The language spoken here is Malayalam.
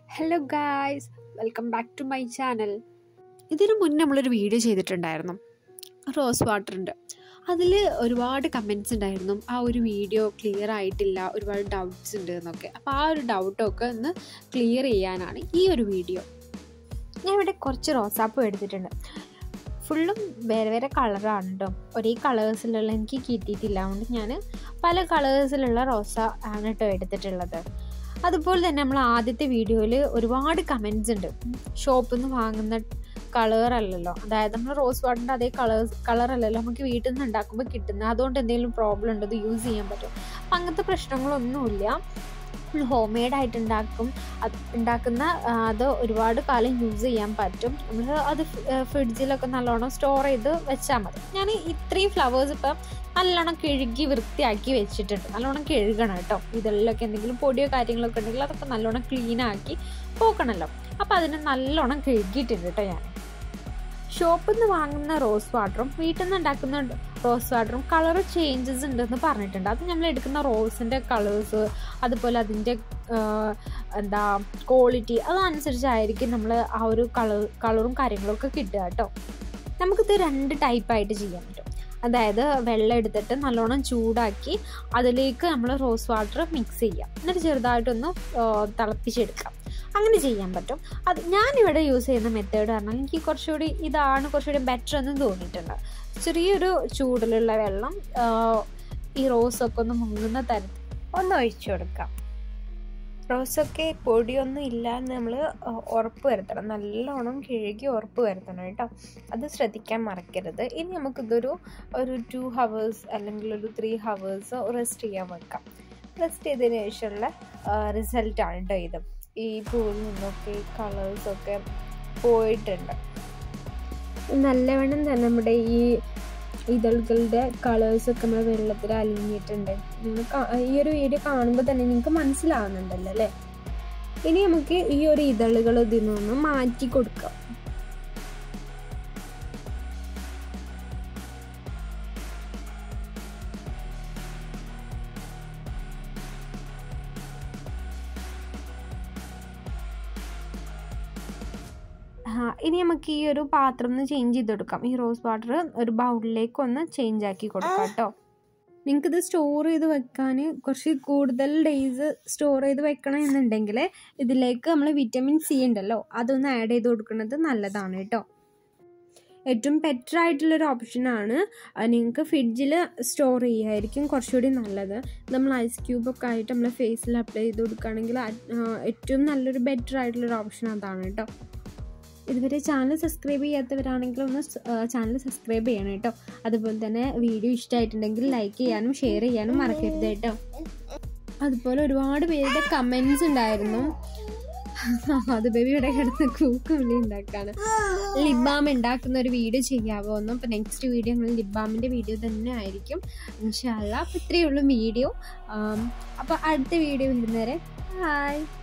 hello guys welcome back to my channel ഇതിനു മുന്നേ നമ്മളൊരു വീഡിയോ ചെയ്തിട്ടുണ്ടായിരുന്നു റോസ് വാട്ടറിൻ്റെ അതിൽ ഒരുപാട് കമൻസ് ഉണ്ടായിരുന്നു ആ ഒരു വീഡിയോ ക്ലിയർ ആയിട്ടില്ല ഒരുപാട് ഡൗട്ട്സ് ഉണ്ട് എന്നൊക്കെ അപ്പോൾ ആ ഒരു ഡൗട്ടൊക്കെ ഒന്ന് ക്ലിയർ ചെയ്യാനാണ് ഈ ഒരു വീഡിയോ ഞാൻ ഇവിടെ കുറച്ച് റോസാപ്പൂ എടുത്തിട്ടുണ്ട് ഫുള്ളും വേറെ വേറെ കളറാണ് കേട്ടോ ഒരേ കളേഴ്സിലുള്ള എനിക്ക് കിട്ടിയിട്ടില്ല അതുകൊണ്ട് ഞാൻ പല കളേഴ്സിലുള്ള റോസ ആണ് കേട്ടോ എടുത്തിട്ടുള്ളത് അതുപോലെ തന്നെ നമ്മൾ ആദ്യത്തെ വീഡിയോയിൽ ഒരുപാട് കമൻസ് ഉണ്ട് ഷോപ്പിൽ നിന്ന് വാങ്ങുന്ന കളർ അല്ലല്ലോ അതായത് നമ്മൾ റോസ് വാട്ടറിൻ്റെ അതേ കളേഴ്സ് കളർ അല്ലല്ലോ നമുക്ക് വീട്ടിൽ നിന്ന് ഉണ്ടാക്കുമ്പോൾ കിട്ടുന്നത് അതുകൊണ്ട് എന്തെങ്കിലും പ്രോബ്ലം ഉണ്ടോ ഇത് യൂസ് ചെയ്യാൻ പറ്റും അപ്പം അങ്ങനത്തെ പ്രശ്നങ്ങളൊന്നുമില്ല ഹോം മെയ്ഡ് ആയിട്ട് ഉണ്ടാക്കും അത് ഉണ്ടാക്കുന്ന ആ, അത് ഒരുപാട് കാലം യൂസ് ചെയ്യാൻ പറ്റും നമ്മൾ അത് ഫ്രിഡ്ജിലൊക്കെ നല്ലോണം സ്റ്റോർ ചെയ്ത് വെച്ചാൽ മതി ഞാൻ ഇത്രയും ഫ്ലവേഴ്സ് ഇപ്പം നല്ലോണം കഴുകി വൃത്തിയാക്കി വെച്ചിട്ടുണ്ട് നല്ലോണം കഴുകണം കേട്ടോ ഇതിലൊക്കെ എന്തെങ്കിലും പൊടിയോ കാര്യങ്ങളൊക്കെ ഉണ്ടെങ്കിൽ അതൊക്കെ നല്ലോണം ക്ലീൻ ആക്കി പോക്കണമല്ലോ അപ്പോൾ അതിന് നല്ലോണം കഴുകിയിട്ടുണ്ട് കേട്ടോ ഞാൻ ഷോപ്പിൽ നിന്ന് വാങ്ങുന്ന റോസ് വാട്ടറും വീട്ടിൽ നിന്ന് ഉണ്ടാക്കുന്ന റോസ് വാട്ടറും കളർ ചേഞ്ചസ് ഉണ്ടെന്ന് പറഞ്ഞിട്ടുണ്ട് അത് നമ്മൾ എടുക്കുന്ന റോസിൻ്റെ കളേഴ്സ് അതുപോലെ അതിൻ്റെ എന്താ ക്വാളിറ്റി അതനുസരിച്ചായിരിക്കും നമ്മൾ ആ ഒരു കളർ കളറും കാര്യങ്ങളൊക്കെ കിട്ടുക കേട്ടോ നമുക്കിത് രണ്ട് ടൈപ്പായിട്ട് ചെയ്യാൻ പറ്റും അതായത് വെള്ളം എടുത്തിട്ട് നല്ലോണം ചൂടാക്കി അതിലേക്ക് നമ്മൾ റോസ് വാട്ടർ മിക്സ് ചെയ്യാം എന്നിട്ട് ചെറുതായിട്ടൊന്ന് ആ, തിളപ്പിച്ചെടുക്കാം അങ്ങനെ ചെയ്യാൻ പറ്റും അത് ഞാനിവിടെ യൂസ് ചെയ്യുന്ന മെത്തേഡ് പറഞ്ഞാൽ എനിക്ക് കുറച്ചുകൂടി ഇതാണ് കുറച്ചുകൂടി ബെറ്റർ എന്ന് തോന്നിയിട്ടുണ്ട് ചെറിയൊരു ചൂടിലുള്ള വെള്ളം ആ, ഈ റോസൊക്കെ ഒന്ന് മുങ്ങുന്ന തരത്തിൽ ഒന്ന് ഒഴിച്ചു കൊടുക്കാം റോസൊക്കെ പൊടിയൊന്നും ഇല്ല എന്ന് നമ്മൾ ഉറപ്പ് വരുത്തണം നല്ലോണം കിഴുകി ഉറപ്പ് വരുത്തണം കേട്ടോ അത് ശ്രദ്ധിക്കാൻ മറക്കരുത് ഇനി നമുക്കിതൊരു ഒരു ടു ഹവേഴ്സ് അല്ലെങ്കിൽ ഒരു ത്രീ ഹവേഴ്സ് റെസ്റ്റ് ചെയ്യാൻ വെക്കാം റെസ്റ്റ് ചെയ്തതിന് ശേഷമുള്ള റിസൾട്ടാണ് കേട്ടോ ഇത് ഈ പൂവിൽ നിന്നൊക്കെ ഈ കളേഴ്സൊക്കെ പോയിട്ടുണ്ട് നല്ലവണ്ണം തന്നെ നമ്മുടെ ഈ ഇതളുകളുടെ കളേഴ്സൊക്കെ നമ്മുടെ വെള്ളത്തിൽ അലിഞ്ഞിട്ടുണ്ട് നിങ്ങൾ കാ- ഈ ഒരു വീഡിയോ കാണുമ്പോൾ തന്നെ നിങ്ങൾക്ക് മനസ്സിലാവുന്നുണ്ടല്ലോ അല്ലേ ഇനി നമുക്ക് ഈ ഒരു ഇതളുകൾ ഇതിൽ നിന്ന് മാറ്റി കൊടുക്കാം ആ, ഇനി നമുക്ക് ഈ ഒരു പാത്രം ഒന്ന് ചേഞ്ച് ചെയ്ത് കൊടുക്കാം ഈ റോസ് വാട്ടർ ഒരു ബൗളിലേക്ക് ഒന്ന് ചേഞ്ച് ആക്കി കൊടുക്കാം കേട്ടോ നിങ്ങൾക്കിത് സ്റ്റോർ ചെയ്ത് വെക്കാൻ കുറച്ച് കൂടുതൽ ഡേയ്സ് സ്റ്റോർ ചെയ്ത് വെക്കണം എന്നുണ്ടെങ്കിൽ ഇതിലേക്ക് നമ്മൾ വിറ്റമിൻ സി ഉണ്ടല്ലോ അതൊന്ന് ആഡ് ചെയ്ത് കൊടുക്കുന്നത് നല്ലതാണ് കേട്ടോ ഏറ്റവും ബെറ്റർ ആയിട്ടുള്ളൊരു ഓപ്ഷനാണ് നിങ്ങൾക്ക് ഫ്രിഡ്ജിൽ സ്റ്റോർ ചെയ്യുമായിരിക്കും കുറച്ചുകൂടി നല്ലത് നമ്മൾ ഐസ് ക്യൂബൊക്കെ ആയിട്ട് നമ്മൾ ഫേസിൽ അപ്ലൈ ചെയ്ത് കൊടുക്കുകയാണെങ്കിൽ ആ- ആ, ഏറ്റവും നല്ലൊരു ബെറ്റർ ആയിട്ടുള്ളൊരു ഓപ്ഷൻ അതാണ് കേട്ടോ ഇതുവരെ ചാനൽ സബ്സ്ക്രൈബ് ചെയ്യാത്തവരാണെങ്കിൽ ഒന്ന് ചാനൽ സബ്സ്ക്രൈബ് ചെയ്യണം കേട്ടോ അതുപോലെ തന്നെ വീഡിയോ ഇഷ്ടമായിട്ടുണ്ടെങ്കിൽ ലൈക്ക് ചെയ്യാനും ഷെയർ ചെയ്യാനും മറക്കരുത് കേട്ടോ അതുപോലെ ഒരുപാട് പേരുടെ കമൻസ് ഉണ്ടായിരുന്നു അത് ബേബി ഇവിടെ കിടന്ന് കൂക്ക് വിളി ഉണ്ടാക്കാണ് ലിബാം ഉണ്ടാക്കുന്ന ഒരു വീഡിയോ ചെയ്യാവോ എന്നും അപ്പോൾ നെക്സ്റ്റ് വീഡിയോ ഞങ്ങൾ ലിബാമിൻ്റെ വീഡിയോ തന്നെ ആയിരിക്കും ഇൻഷാല്ല അപ്പോൾ ഇത്രയേ ഉള്ളൂ വീഡിയോ അപ്പോൾ അടുത്ത വീഡിയോ വരുന്നവരെ ഹായ്